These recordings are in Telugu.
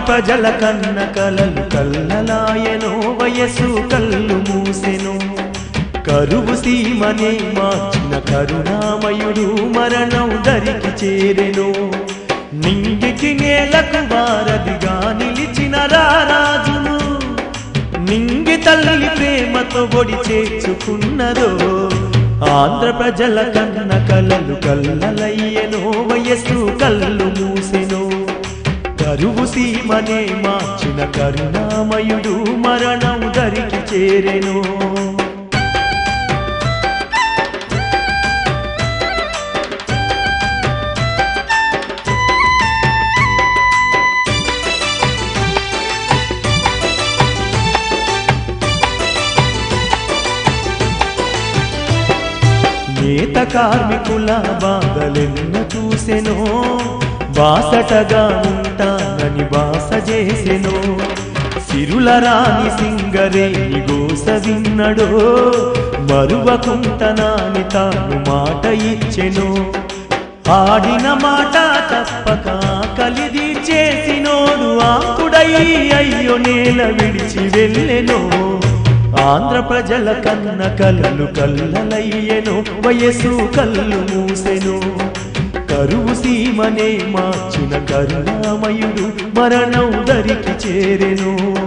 ప్రజల కన్న కలలు కల్లలాయనో వయసు కళ్ళు మూసెను కరువు సీమనే మార్చిన కరుణామయుడు మరణం దరికి చేరెను నింగికి నేలకు వారధిగా నిలిచిన రారాజును నింగి తల్లి ప్రేమతో ఒడి చేర్చుకున్నదో ఆంధ్ర ప్రజల కన్న కలలు కల్లలయ్యెనో వయస్సు కళ్ళు మూసెను కరువు సీమనే మార్చిన కరుణామయుడు మరణం దరికి చేరెను నేత కార్మికుల బాధలెన్న చూసెనో బాసటగా ఉంటానని బాస చేసెనో సిరుల రాణి సింగరేణి గోస విన్నడో మరువకుంటనాని తాను మాట ఇచ్చెను ఆడిన మాట తప్పక కలిది చేసినోడు ఆకుడై అయ్యో నేల విడిచి వెళ్ళెనో ఆంధ్ర ప్రజల కన్న కలలు కల్లలయ్యెను వయసు కళ్ళు మూసెను కరువు సీమనే మార్చిన కరుణామయుడు మరణం దరికి చేరెను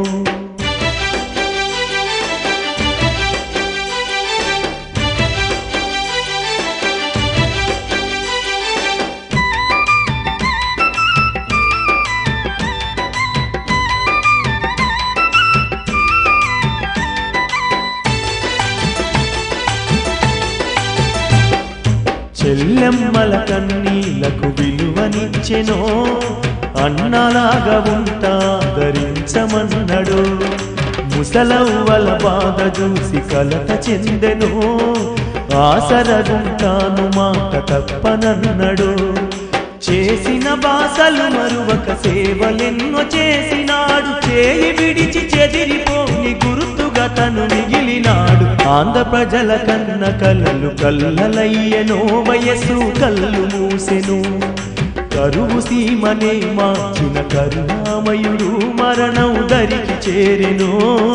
చెల్లెమ్మల కన్నీలకు విలువనిచ్చెనో అన్నలాగా ఉంటా ధరించమన్నడు ముసలవ్వల బాధ చూసి కలత చెందెను ఆసరగుంటాను మాట తప్పనన్నడు చేసిన బాసలు మరువక సేవలెన్నో చేసినాడు చేయి విడిచి చెదిరిపోని గుర్తుగా తను మిగిలినాడు ఆంధ్ర ప్రజల కన్న కలలు కల్లలయ్యెనో వయస్సు కళ్ళు మూసెను కరువు సీమనే మార్చిన కరుణామయుడు మరణం దరికి చేరెను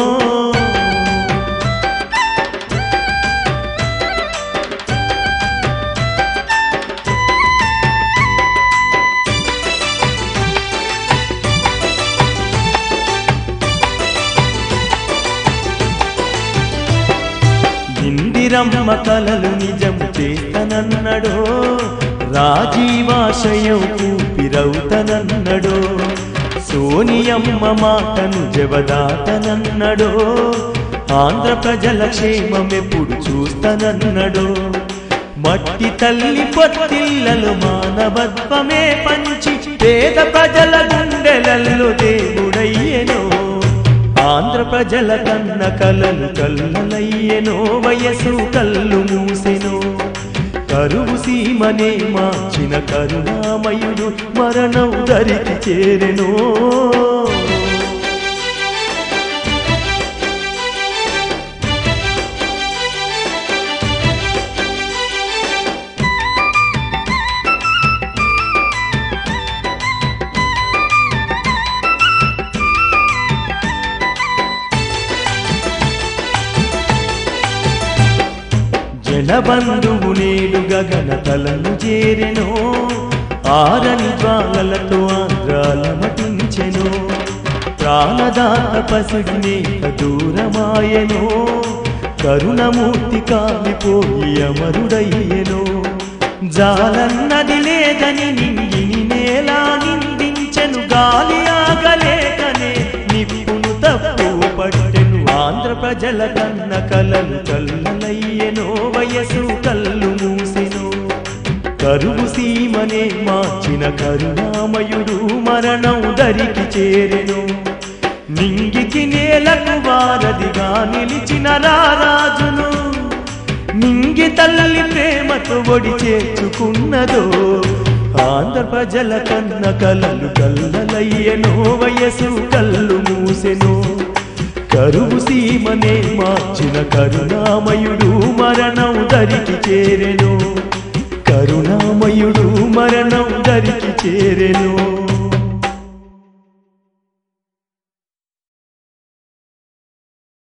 ఇందిరమ్మ కలలు నిజం చేతనన్నడో రాజీవాశయం కూపిరవుతనన్నడో సోనియమ్మ మాటను జవదాతనన్నడో ఆంధ్ర ప్రజల క్షేమమెప్పుడు చూస్తనన్నడో మట్టి తల్లి పొత్తిళ్ళలు మానవత్వమే పంచి పేద ప్రజల గుండెలలో దేవుడయ్యెనో ఆంధ్ర ప్రజల కన్న కలలు కల్లలయ్యెనో వయసు కళ్ళు మూసెను కరువు సీమనే మార్చిన కరుణామయుడు మరణం దరికి చేరెను జనబంధువు నేడు గగన తలను చేరెను ఆరని జ్వాలలతో ఆంధ్రాల మటించెను ప్రాణదాత పసిడినే దూరమాయెను కరుణమూర్తి కాలిపోయి అమరుడయ్యెను జాలన్నది లేదని నింగిని నేలా నిందించెను గాలి ఆగలేకనే నిప్పును తప్పు పట్టెను ఆంధ్ర ప్రజల కన్న కలలు కల్లలయ్యెనో వయసు కళ్ళు మూసెను కరువు సీమనే మార్చిన కరుణామయుడు మరణం దరికి చేరెను నింగికి నేలకు వారధిగా నిలిచిన రారాజును నింగి తల్లి ప్రేమతో ఒడి చేర్చుకున్నదో ఆంధ్ర ప్రజల కన్న కలలు కల్లలయ్యెనో వయసు కళ్ళు మూసెను కరువు సీమనే మార్చిన కరుణామయుడు మరణం దరికి చేరెను కరుణామయుడు మరణం దరికి చేరెను